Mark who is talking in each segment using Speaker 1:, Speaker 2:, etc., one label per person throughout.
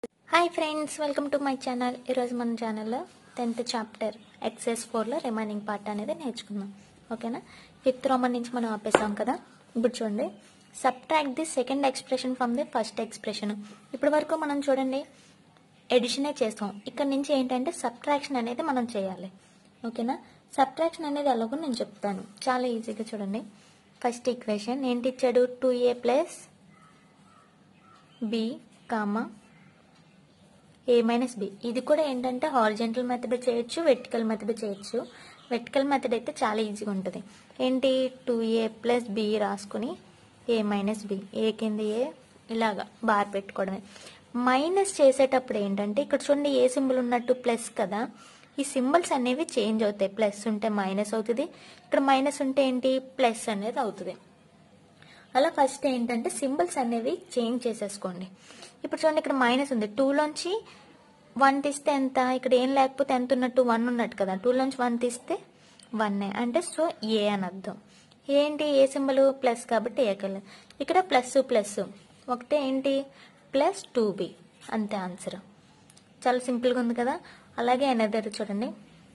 Speaker 1: Hi friends welcome to my channel ఈరోజు మన ఛానల్లో టెన్త్ చాప్టర్ ఎక్సైజ్ ఫోర్లో రిమైనింగ్ పార్ట్ అనేది నేర్చుకుందాం ఓకేనా ఫిఫ్త్ రోమన్ నుంచి మనం ఆపేసాం కదా ఇప్పుడు చూడండి subtract the second expression from the first expression ఇప్పటి వరకు మనం చూడండి ఎడిషనే చేస్తాం ఇక్కడ నుంచి ఏంటంటే సబ్ట్రాక్షన్ అనేది మనం చేయాలి ఓకేనా సబ్ట్రాక్షన్ అనేది ఎలాగో నేను చెప్తాను చాలా ఈజీగా చూడండి ఫస్ట్ ఈక్వేషన్ ఏంటి ఇచ్చాడు two A plus B comma A minus B ఇది కూడా ఏంటంటే హారిజెంటల్ మెథడ్ చేయొచ్చు వెర్టికల్ మెథడ్ చేయొచ్చు వెర్టికల్ మెథడ్ అయితే చాలా ఈజీగా ఉంటుంది ఏంటి టూ ఏ ప్లస్ బి రాసుకుని ఏ మైనస్ బి ఏ కింద ఏ ఇలాగా బార్ పెట్టుకోవడమే మైనస్ చేసేటప్పుడు ఏంటంటే ఇక్కడ చూడండి ఏ సింబల్ ఉన్నట్టు ప్లస్ కదా ఈ సింబల్స్ అనేవి చేంజ్ అవుతాయి ప్లస్ ఉంటే మైనస్ అవుతుంది ఇక్కడ మైనస్ ఉంటే ఏంటి ప్లస్ అనేది అవుతుంది అలా ఫస్ట్ ఏంటంటే సింబల్స్ అనేవి చేంజ్ చేసేసుకోండి ఇప్పుడు చూడండి ఇక్కడ మైనస్ ఉంది టూలోంచి వన్ తీస్తే ఎంత ఇక్కడ ఏం లేకపోతే ఎంత ఉన్నట్టు వన్ ఉన్నట్టు కదా టూలోంచి వన్ తీస్తే వన్ అంటే సో ఏ అని అర్థం ఏంటి ఏ సింబల్ ప్లస్ కాబట్టి ఏ కలర్ ఇక్కడ ప్లస్ ప్లస్ ఒకటే ఏంటి ప్లస్ టూ బి అంతే ఆన్సర్ చాలా సింపుల్గా ఉంది కదా అలాగే అనదర్ చూడండి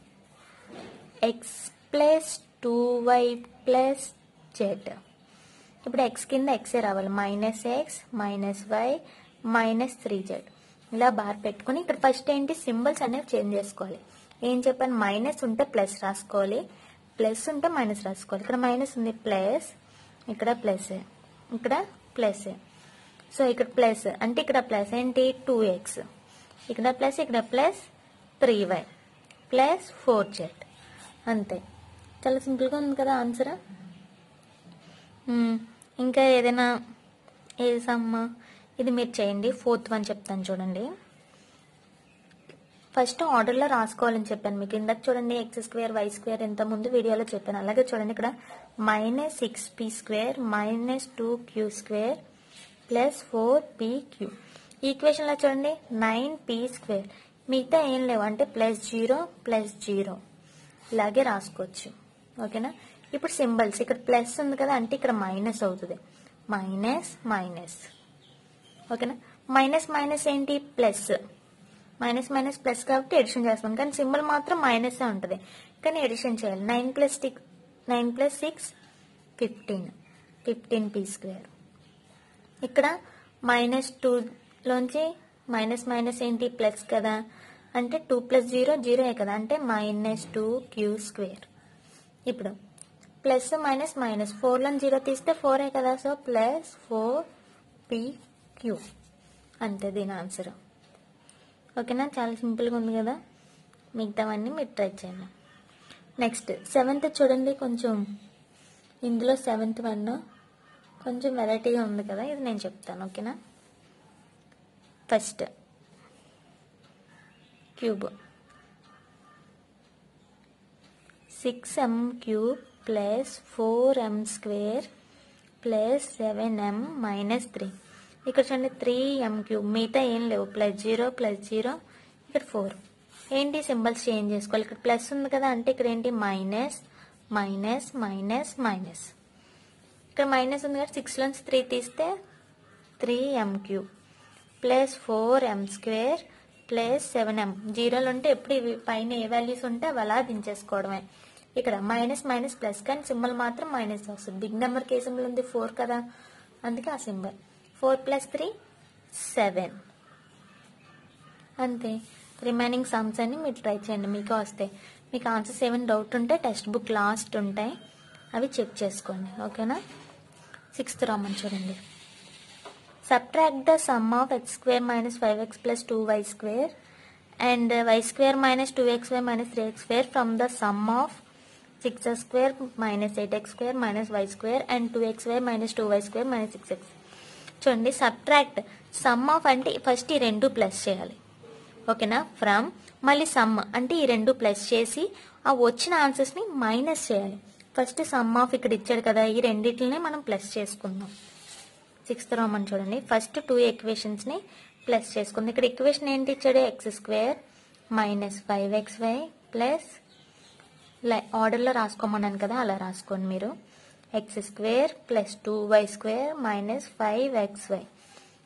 Speaker 1: X plus two Y plus Z ఇప్పుడు ఎక్స్ కింద ఎక్సే రావాలి minus X minus Y minus three Z ఇలా బార్ పెట్టుకుని ఇక్కడ ఫస్ట్ ఏంటి సింబల్స్ అనేవి చేంజ్ చేసుకోవాలి ఏం చెప్పాను మైనస్ ఉంటే ప్లస్ రాసుకోవాలి ప్లస్ ఉంటే మైనస్ రాసుకోవాలి ఇక్కడ మైనస్ ఉంది ప్లస్ ఇక్కడ ప్లస్ ఇక్కడ ప్లస్ సో ఇక్కడ ప్లస్ అంటే ఇక్కడ ప్లస్ ఏంటి టూ ఎక్స్ ఇక్కడ ప్లస్ ఇక్కడ plus three Y plus four Z అంతే చాలా సింపుల్గా ఉంది కదా ఆన్సర్ మ్మ్. ఇంకా ఏదైనా ఏది సమ్మ ఇది మీరు చేయండి ఫోర్త్ వన్ చెప్తాను చూడండి ఫస్ట్ ఆర్డర్లో రాసుకోవాలని చెప్పాను మీకు ఇందాక చూడండి ఎక్స్ స్క్వేర్ వై స్క్వేర్ ఎంత ముందు వీడియోలో చెప్పాను అలాగే చూడండి ఇక్కడ minus six P square minus two Q square plus four P Q ఈక్వేషన్లో చూడండి నైన్ పీ స్క్వేర్ మిగతా ఏం లేవు అంటే ప్లస్ జీరో ప్లస్ జీరో ఇలాగే రాసుకోవచ్చు ఓకేనా ఇప్పుడు సింబల్స్ ఇక్కడ ప్లస్ ఉంది కదా అంటే ఇక్కడ మైనస్ అవుతుంది మైనస్ మైనస్ ఓకేనా మైనస్ మైనస్ ఏంటి ప్లస్ మైనస్ మైనస్ ప్లస్ కాబట్టి ఎడిషన్ చేస్తాం కానీ సింబల్ మాత్రం మైనస్ ఉంటుంది కానీ ఎడిషన్ చేయాలి nine plus six nine plus six fifteen fifteen P square ఇక్కడ మైనస్ టూలోంచి మైనస్ మైనస్ ఏంటి ప్లస్ కదా అంటే టూ ప్లస్ జీరో జీరోయే కదా అంటే మైనస్ టూ క్యూ స్క్వేర్ ఇప్పుడు ప్లస్ మైనస్ మైనస్ ఫోర్లో జీరో తీస్తే ఫోరే కదా so plus four P Q అంతే దీని ఆన్సర్ ఓకేనా చాలా సింపుల్గా ఉంది కదా మిగతావన్నీ మీరు ట్రై చేయండి నెక్స్ట్ సెవెంత్ చూడండి కొంచెం ఇందులో సెవెంత్ వన్ కొంచెం వెరైటీగా ఉంది కదా ఇది నేను చెప్తాను ఓకేనా first cube six M cube plus four M square plus seven M minus three ఇక్కడ చూడండి త్రీ ఎం క్యూబ్ మిగతా ఏం లేవు ప్లస్ జీరో ప్లస్ జీరో ఇక్కడ ఫోర్ ఏంటి సింబల్స్ చేంజ్ చేసుకోవాలి ఇక్కడ ప్లస్ ఉంది కదా అంటే ఇక్కడ ఏంటి మైనస్ మైనస్ మైనస్ మైనస్ ఇక్కడ మైనస్ ఉంది కదా సిక్స్లోంచి త్రీ తీస్తే three M cube plus four M square plus seven M జీరోలు ఉంటే ఎప్పుడు ఇవి పైన ఏ వాల్యూస్ ఉంటే అవి అలా దించేసుకోవడమే ఇక్కడ మైనస్ మైనస్ ప్లస్ కానీ సింబల్ మాత్రం మైనస్ వస్తుంది బిగ్ నెంబర్కి ఏ సింబల్ ఉంది ఫోర్ కదా అందుకే ఆ symbol four plus three seven అంతే రిమైనింగ్ సమ్స్ అన్ని మీరు ట్రై చేయండి మీకు వస్తాయి మీకు ఆన్సర్స్ ఏమైనా డౌట్ ఉంటే టెక్స్ట్ బుక్ లాస్ట్ ఉంటాయి అవి చెక్ చేసుకోండి ఓకేనా సిక్స్త్ రామన్ చూడండి subtract the sum of x square minus 5x plus 2y square and uh, y square minus 2xy minus 3x square from the sum of 6x square minus 8x square minus y square and 2xy minus 2y square minus 6x చూడండి subtract sum of అంటే first ఈ రెండు plus చేయాలి ఓకేనా from మళ్ళీ some అంటే ఈ రెండు ప్లస్ చేసి ఆ వచ్చిన ఆన్సర్స్ని మైనస్ చేయాలి ఫస్ట్ సమ్ ఆఫ్ ఇక్కడ ఇచ్చాడు కదా ఈ రెండింటిని మనం ప్లస్ చేసుకుందాం సిక్స్త్ రోమన్ చూడండి ఫస్ట్ టూ ఈక్వేషన్స్ని ప్లస్ చేసుకుంది ఇక్కడ ఈక్వేషన్ ఏంటి ఇచ్చాడు X square minus five X why plus ఆర్డర్లో రాసుకోమన్నాను కదా అలా రాసుకోండి మీరు X square plus two why square minus five X why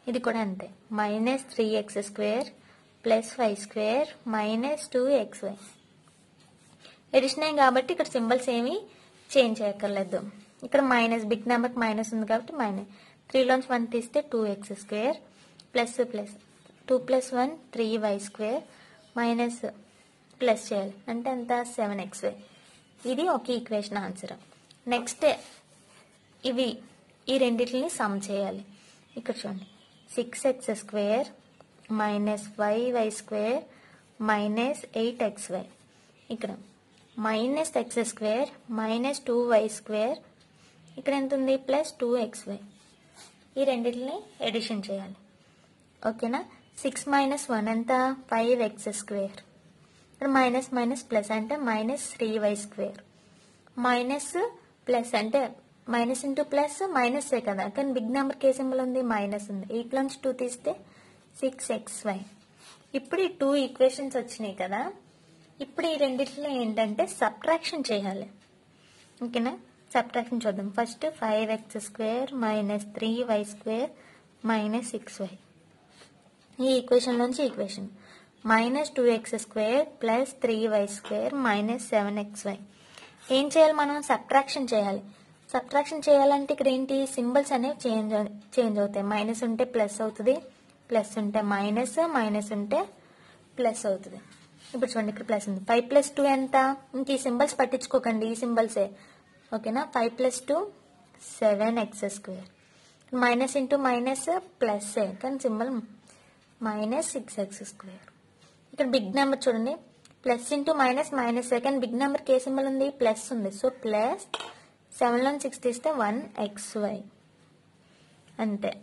Speaker 1: ఇది కూడా అంతే minus three X square plus why square minus two X Y addition అయ్యి కాబట్టి ఇక్కడ సింబల్స్ ఏమీ చేంజ్ చేయక్కర్లేదు ఇక్కడ మైనస్ బిగ్ నెంబర్కి మైనస్ ఉంది కాబట్టి మైనస్ త్రీలోంచి వన్ తీస్తే two x square plus plus two plus one three y square minus plus చేయాలి అంటే ఎంత సెవెన్ ఎక్స్ వై ఇది ఒక ఈక్వేషన్ ఆన్సర్ నెక్స్ట్ ఇవి ఈ రెండింటిని సమ్ చేయాలి ఇక్కడ చూడండి six x square minus y y square minus eight x y ఇక్కడ minus x square minus two why square ఇక్కడ ఎంత ఉంది ప్లస్ టూ ఎక్స్ వై ఈ రెండింటిని ఎడిషన్ చేయాలి ఓకేనా సిక్స్ మైనస్ వన్ ఎంత ఫైవ్ ఎక్స్ స్క్వేర్ ఇక్కడ మైనస్ మైనస్ ప్లస్ అంటే minus three y square minus plus అంటే మైనస్ ఇంటూ ప్లస్ మైనస్ కదా కానీ బిగ్ నెంబర్ కే సింబల్ ఉంది మైనస్ ఉంది ఎయిట్ నుంచి టూ తీస్తే సిక్స్ ఎక్స్ వై ఇప్పుడు ఈ టూ ఈక్వేషన్స్ వచ్చినాయి కదా ఇప్పుడు ఈ రెండిట్లో ఏంటంటే సబ్ట్రాక్షన్ చేయాలి ఓకేనా సబ్ట్రాక్షన్ చూద్దాం first five x square minus three y square minus six y ఈ ఈక్వేషన్ నుంచి equation minus two x square plus three y square minus seven x y ఏం చేయాలి మనం సబ్ట్రాక్షన్ చేయాలి సబ్ట్రాక్షన్ చేయాలంటే ఇక్కడ ఏంటి సింబల్స్ అనేవి చేంజ్ చేంజ్ అవుతాయి మైనస్ ఉంటే ప్లస్ అవుతుంది ప్లస్ ఉంటే మైనస్ మైనస్ ఉంటే ప్లస్ అవుతుంది ఇప్పుడు చూడండి ఇక్కడ ప్లస్ ఉంది ఫైవ్ ప్లస్ టూ ఎంత ఇంక ఈ సింబల్స్ పట్టించుకోకండి ఈ సింబల్సే ఓకేనా five plus two seven x square minus into minus plus కానీ symbol minus six x square ఇక్కడ బిగ్ నెంబర్ చూడండి plus into minus minus second big number కే సింబల్ ఉంది ప్లస్ ఉంది సో ప్లస్ సెవెన్లో సిక్స్ తీస్తే వన్ ఎక్స్ వై అంతే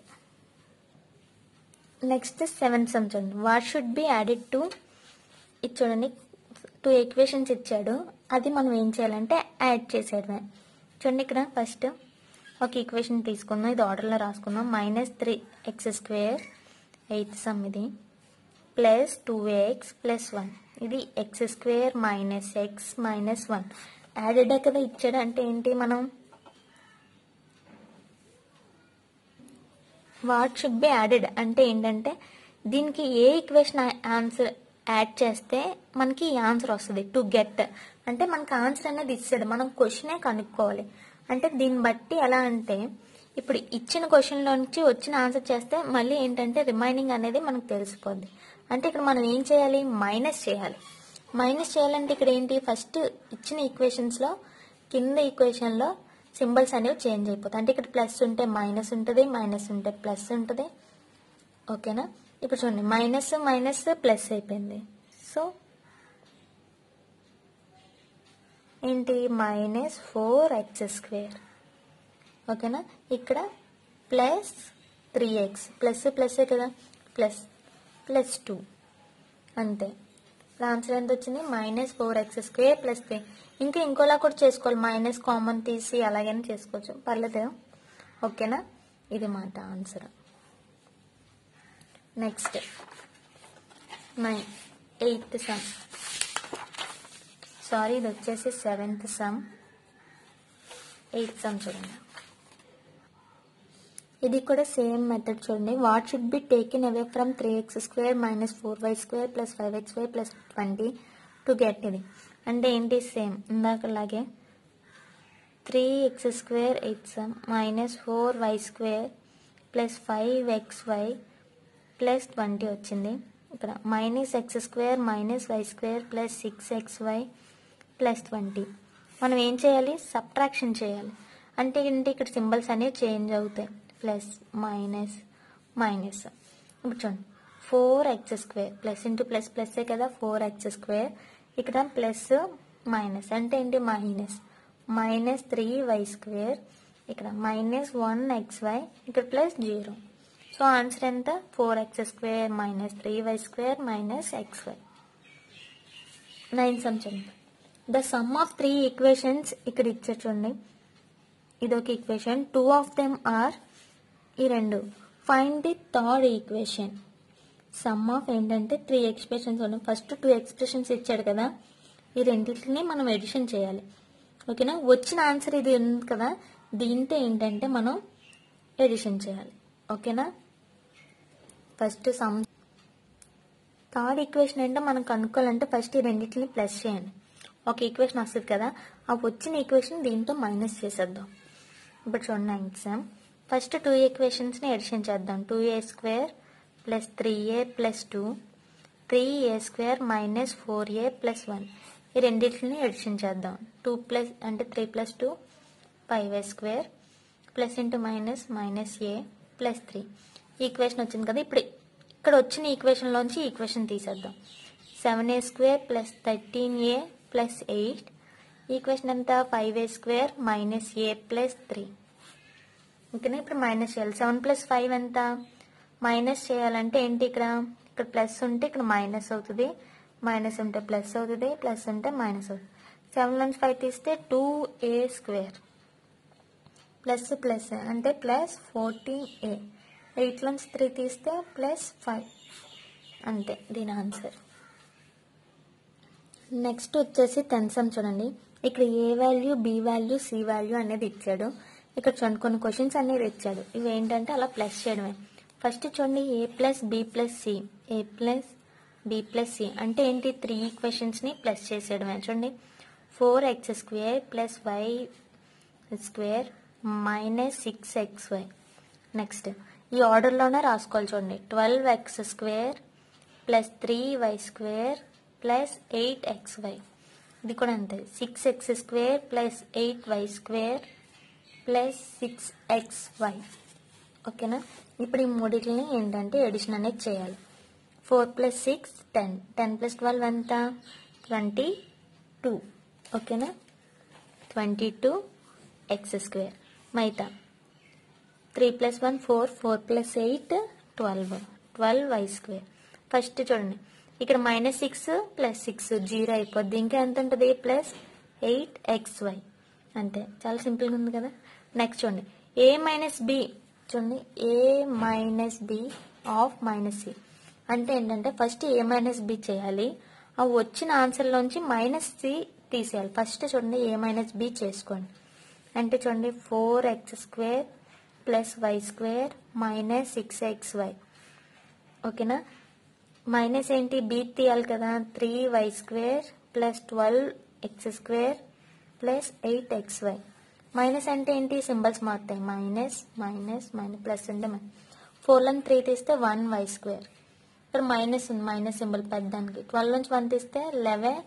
Speaker 1: next seven sum చూడండి what should be added to ఇది చూడండి టూ ఈక్వేషన్స్ ఇచ్చాడు అది మనం ఏం చేయాలంటే యాడ్ చేసేయడమే చూడండి ఇక్కడ ఫస్ట్ ఒక ఈక్వేషన్ తీసుకుందాం ఇది ఆర్డర్లో రాసుకుందాం minus three X square eighth sum ఇది plus two x plus one ఇది x square minus X minus one added కదా ఇచ్చాడు అంటే ఏంటి మనం వాట్ షుడ్ బి యాడెడ్ అంటే ఏంటంటే దీనికి ఏ ఈక్వేషన్ ఆన్సర్ యాడ్ చేస్తే మనకి ఈ ఆన్సర్ వస్తుంది టు గెట్ అంటే మనకి ఆన్సర్ అనేది ఇస్తాడు మనం క్వశ్చనే కనుక్కోవాలి అంటే దీన్ని బట్టి ఎలా అంటే ఇప్పుడు ఇచ్చిన క్వశ్చన్లో నుంచి వచ్చిన ఆన్సర్ చేస్తే మళ్ళీ ఏంటంటే రిమైనింగ్ అనేది మనకు తెలిసిపోద్ది అంటే ఇక్కడ మనం ఏం చేయాలి మైనస్ చేయాలి మైనస్ చేయాలంటే ఇక్కడ ఏంటి ఫస్ట్ ఇచ్చిన ఈక్వేషన్స్లో కింద ఈక్వేషన్లో సింబల్స్ అనేవి చేంజ్ అయిపోతాయి అంటే ఇక్కడ ప్లస్ ఉంటే మైనస్ ఉంటుంది మైనస్ ఉంటే ప్లస్ ఉంటుంది ఓకేనా ఇప్పుడు చూడండి మైనస్ మైనస్ ప్లస్ అయిపోయింది సో ఏంటి మైనస్ ఫోర్ ఎక్స్ స్క్వేర్ ఓకేనా ఇక్కడ plus three x plus plus కదా ప్లస్ ప్లస్ టూ అంతే ఆన్సర్ ఎంత వచ్చింది minus four x square plus three ఇంకా ఇంకోలా కూడా చేసుకోవాలి మైనస్ కామన్ తీసి అలాగైనా చేసుకోవచ్చు పర్లేదు ఓకేనా ఇది మాట answer next nine eighth sum sorry ఇది వచ్చేసి సెవెంత్ సమ్ ఎయిత్ సమ్ చూడండి ఇది కూడా సేమ్ మెథడ్ చూడండి what should be taken away from three X square minus four y square plus five X why plus twenty to get ఇది అంటే ఏంటి same ఇందాకలాగే three X square eight sum minus four y square plus five X why plus twenty వచ్చింది ఇక్కడ minus x square minus why square plus six x why plus twenty మనం ఏం చేయాలి subtraction చేయాలి అంటే ఏంటి ఇక్కడ సింబల్స్ అనేవి చేంజ్ అవుతాయి ప్లస్ మైనస్ మైనస్ ఇప్పుడు చూడండి four x square plus into plus ప్లస్సే కదా ఫోర్ ఎక్స్ స్క్వేర్ ఇక్కడ ప్లస్ మైనస్ అంటే ఏంటి minus minus three y square ఇక్కడ మైనస్ వన్ ఎక్స్ వై ఇక్కడ ప్లస్ జీరో సో ఆన్సర్ ఎంత four x square minus three y square minus x y nine sum చూడండి the sum of three equations ఇక్కడ ఇచ్చారు చూడండి ఇది ఒక equation two of them are ఈ రెండు find the third equation some of ఏంటంటే త్రీ ఎక్స్ప్రెషన్స్ ఉన్నాయి ఫస్ట్ టూ ఎక్స్ప్రెషన్స్ ఇచ్చాడు కదా ఈ రెండింటిని మనం ఎడిషన్ చేయాలి ఓకేనా వచ్చిన ఆన్సర్ ఇది ఉంది కదా దీంతో ఏంటంటే మనం ఎడిషన్ చేయాలి ఓకేనా ఫస్ట్ సమ్ థర్డ్ ఈక్వేషన్ ఏంటో మనం కనుక్కోవాలంటే ఫస్ట్ ఈ రెండింటిని ప్లస్ చేయండి ఒక ఈక్వేషన్ వస్తుంది కదా ఆ వచ్చిన ఈక్వేషన్ దీంతో మైనస్ చేసేద్దాం ఇప్పుడు చూడండి ఎగ్జామ్ ఫస్ట్ టూ ఈక్వేషన్స్ని ఎడిషన్ చేద్దాం two a square plus three a plus two three a square minus four a plus one ఈ రెండింటిని ఎడిషన్ చేద్దాం టూ ప్లస్ అంటే three plus two five a square plus into minus minus a plus three equation వచ్చింది కదా ఇప్పుడు ఇక్కడ వచ్చిన ఈక్వేషన్లోంచి ఈక్వేషన్ తీసేద్దాం seven a square plus thirteen a plus eight equation ఎంత five a square minus a plus three ఓకేనా ఇప్పుడు మైనస్ చేయాలి సెవెన్ ప్లస్ ఫైవ్ ఎంత మైనస్ చేయాలంటే ఏంటి ఇక్కడ ఇక్కడ ప్లస్ ఉంటే ఇక్కడ మైనస్ అవుతుంది మైనస్ ఉంటే ప్లస్ అవుతుంది ప్లస్ ఉంటే మైనస్ అవుతుంది సెవెన్ నుంచి ఫైవ్ తీస్తే two a square plus plus అంటే ప్లస్ ఫోర్టీన్ ఏ ఎయిట్ నుంచి త్రీ తీస్తే ప్లస్ ఫైవ్ అంతే దీని ఆన్సర్ నెక్స్ట్ వచ్చేసి టెన్ సమ్ చూడండి ఇక్కడ a value b value c value అనేది ఇచ్చాడు ఇక్కడ చూడండి కొన్ని క్వశ్చన్స్ అనేది ఇచ్చాడు ఇవి ఏంటంటే అలా ప్లస్ చేయడమే ఫస్ట్ చూడండి a plus b plus c a plus b plus c అంటే ఏంటి త్రీ ఈక్వేషన్స్ని ప్లస్ చేసేయడమే చూడండి four x square plus why square minus six x y next ఈ ఆర్డర్లోనే రాసుకోవాలి చూడండి twelve x square plus three y square plus eight x why ఇది కూడా అంతే six x square plus eight y square plus six x y ఓకేనా ఇప్పుడు ఈ మూడింటిని ఏంటంటే ఎడిషన్ అనేది చేయాలి four plus six ten ten plus twelve ఎంత ట్వంటీ టూ ఓకేనా ట్వంటీ టూ ఎక్స్ స్క్వేర్ మైతా three plus one four four plus eight twelve twelve y square first చూడండి ఇక్కడ minus six plus six zero అయిపోద్ది ఇంకా ఎంత ఉంటుంది ప్లస్ ఎయిట్ ఎక్స్ వై అంతే చాలా సింపుల్గా ఉంది కదా నెక్స్ట్ చూడండి ఏ మైనస్ బి చూడండి a minus b of minus c అంటే ఏంటంటే ఫస్ట్ ఏ మైనస్ బి చేయాలి ఆ వచ్చిన ఆన్సర్లోంచి మైనస్ సి తీసేయాలి ఫస్ట్ చూడండి ఏ మైనస్ బి చేసుకోండి అంటే చూడండి four x square plus why square minus six x y ఓకేనా మైనస్ ఏంటి బి తీయాలి కదా three y square plus twelve x square plus eight x y minus అంటే ఏంటి సింబల్స్ మారుతాయి మైనస్ మైనస్ మైనస్ ప్లస్ అంటే ఫోర్లో త్రీ తీస్తే వన్ వై స్క్వేర్ ఇక్కడ మైనస్ ఉంది మైనస్ సింబల్ పెద్దానికి ట్వెల్వ్ నుంచి వన్ తీస్తే లెవెన్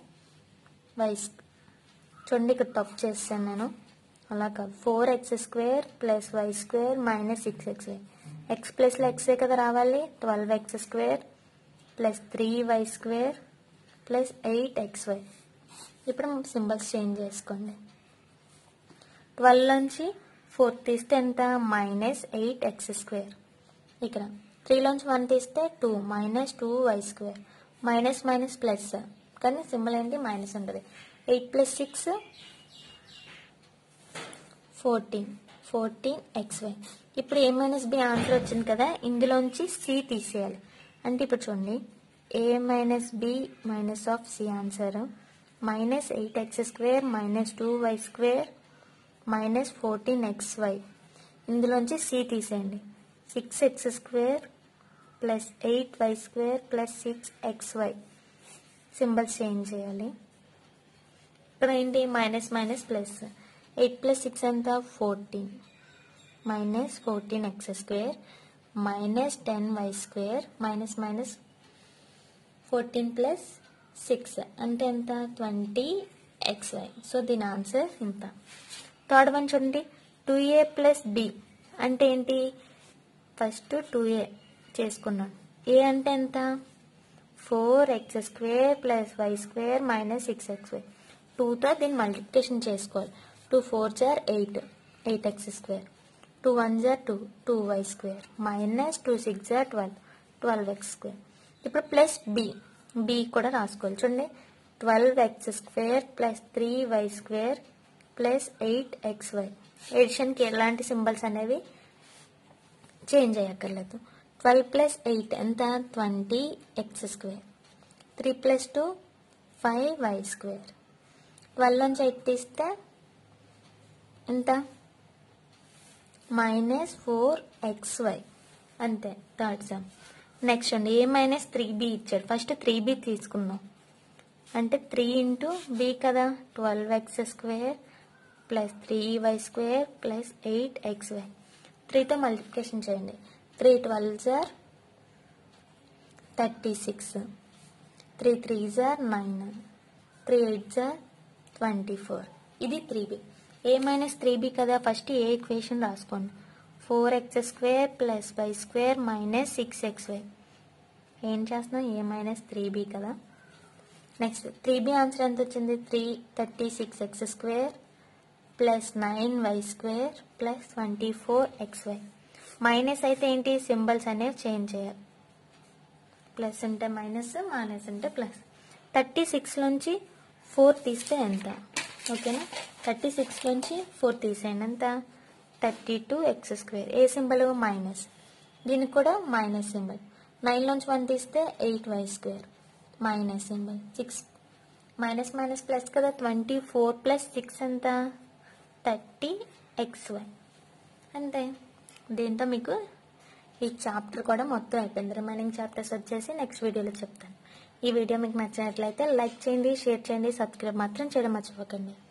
Speaker 1: వై చూడండి ఇక్కడ తప్పు చేస్తాను నేను అలా కాదు four x square plus why square minus six x y x ప్లస్లో ఎక్సే కదా రావాలి twelve x square plus three y square plus eight x y ఇప్పుడు సింబల్స్ చేంజ్ చేసుకోండి ట్వెల్వ్ నుంచి ఫోర్ తీస్తే ఎంత మైనస్ ఎయిట్ ఎక్స్ స్క్వేర్ ఇక్కడ త్రీలోంచి వన్ తీస్తే two minus two why square minus minus plus కానీ సింబల్ ఏంటి మైనస్ ఉంటుంది eight plus six fourteen fourteen x y ఇప్పుడు ఏ మైనస్ బి ఆన్సర్ వచ్చింది కదా ఇందులోంచి సి తీసేయాలి అంటే ఇప్పుడు చూడండి a minus b minus of c answer minus eight x square minus two why square minus fourteen x y ఇందులోంచి c తీసేయండి six x square plus eight y square plus six x y symbols change చేయాలి ఇక్కడ ఏంటి minus minus plus eight plus six ఎంత fourteen minus fourteen x square minus ten y square minus minus fourteen plus six అంటే ఎంత twenty x y so దీని answer ఇంత third one చూడండి two ఏ plus b అంటే ఏంటి ఫస్ట్ టూ ఏ చేసుకున్నాను a అంటే ఎంత four x square plus why square minus six x y టూతో దీన్ని మల్టిప్లికేషన్ చేసుకోవాలి టూ ఫోర్ జార్ eight eight x square two one జార్ two two why square minus two six జార్ ట్వెల్వ్ ట్వెల్వ్ ఎక్స్ స్క్వేర్ ఇప్పుడు plus b b కూడా రాసుకోవాలి చూడండి twelve x square plus three y square plus eight x y ఎడిషన్కి ఎలాంటి symbols అనేవి change అయ్యక్కర్లేదు ట్వెల్వ్ ప్లస్ ఎయిట్ ఎంత twenty x square three plus two five y square twelve నుంచి ఎయిట్ తీస్తే ఎంత మైనస్ ఫోర్ ఎక్స్ వై అంతే third sum next అండి ఏ మైనస్ త్రీ బి ఇచ్చాడు ఫస్ట్ త్రీ బి తీసుకుందాం అంటే త్రీ ఇంటూ బి కదా twelve x square plus three y square plus eight x y త్రీతో మల్టిప్లికేషన్ చేయండి త్రీ ట్వెల్వ్ జార్ thirty six three three jar nine three eight జార్ twenty four ఇది three b a minus three b కదా first a equation రాసుకోండి four x square plus why square minus six x y ఏం చేస్తున్నాం a minus three b కదా next three b answer ఎంత వచ్చింది three thirty six x square plus nine y square plus twenty four x y minus అయితే ఏంటి symbols అనేవి change చేయాలి plus అంటే మైనస్ మైనస్ అంటే ప్లస్ థర్టీ సిక్స్ నుంచి ఫోర్ తీస్తే ఎంత ఓకేనా థర్టీ సిక్స్ నుంచి ఫోర్ తీసేయండి ఎంత థర్టీ టూ ఎక్స్ స్క్వేర్ ఏ సింబల్ మైనస్ దీనికి కూడా మైనస్ సింబల్ నైన్ నుంచి వన్ తీస్తే eight y square minus symbol six minus minus plus కదా ట్వంటీ ఫోర్ ప్లస్ సిక్స్ ఎంత థర్టీ ఎక్స్ వై అంతే దీంతో మీకు ఈ చాప్టర్ కూడా మొత్తం అయిపోయింది రిమైనింగ్ చాప్టర్స్ వచ్చేసి నెక్స్ట్ వీడియోలో చెప్తాను ఈ వీడియో మీకు నచ్చినట్లయితే లైక్ చేయండి షేర్ చేయండి సబ్స్క్రైబ్ మాత్రం చేయడం మర్చిపోకండి